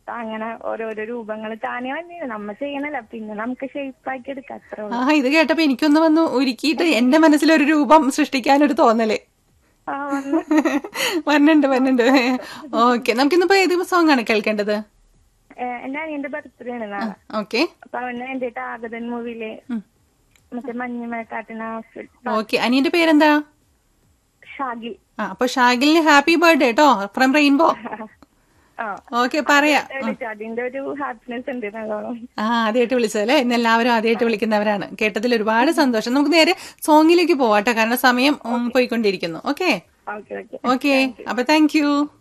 അപ്പൊ അങ്ങനെ ഓരോരോ രൂപങ്ങൾ താനേ വന്നേ നമ്മ ചെയ്യണല്ല പിന്നെ നമുക്ക് ഷേപ്പ് ആക്കി എടുക്കാം അത്രേ ഉള്ളൂ ആ ഇത് കേട്ടപ്പോ എനിക്കൊന്ന് വന്നു ഒരുക്കിയിട്ട് എന്റെ മനസ്സിലൊരു രൂപം സൃഷ്ടിക്കാനൊരു തോന്നല് ആ വന്നു വന്നുണ്ട് വന്നുണ്ട് ഓക്കെ നമുക്കിന്നിപ്പോ ഏത് സോങ് ആണ് കേൾക്കേണ്ടത് ഏഹ് എന്റെ അനിയന്റെ ബർത്ത്ഡേ ആണ് നാളെ ഓക്കെ അപ്പൊ അവന് വേണ്ടിട്ട് ആഗതൻ മൂവിയില് മറ്റേ മഞ്ഞുമഴക്കാട്ടിന ഓക്കെ അനിയന്റെ പേരെന്താ ഷാഗിൽ ആ അപ്പൊ ഷാഗിലിന് ഹാപ്പി ബർത്ത്ഡേ കേട്ടോ ഫ്രം റെയിൻബോ ആ ഓക്കെ പറയാ വിളിച്ചു അതിന്റെ ഒരു ഹാപ്പിനെസ് ഉണ്ട് നല്ലോണം ആ ആദ്യമായിട്ട് വിളിച്ചതല്ലേ ഇന്ന് എല്ലാവരും ആദ്യമായിട്ട് വിളിക്കുന്നവരാണ് കേട്ടതിൽ ഒരുപാട് സന്തോഷം നമുക്ക് നേരെ സോങ്ങിലേക്ക് പോവാട്ടോ കാരണം സമയം ഉം, പോയിക്കൊണ്ടിരിക്കുന്നു ഓക്കെ ഓക്കെ ഓക്കെ ഓക്കെ അപ്പൊ താങ്ക് യു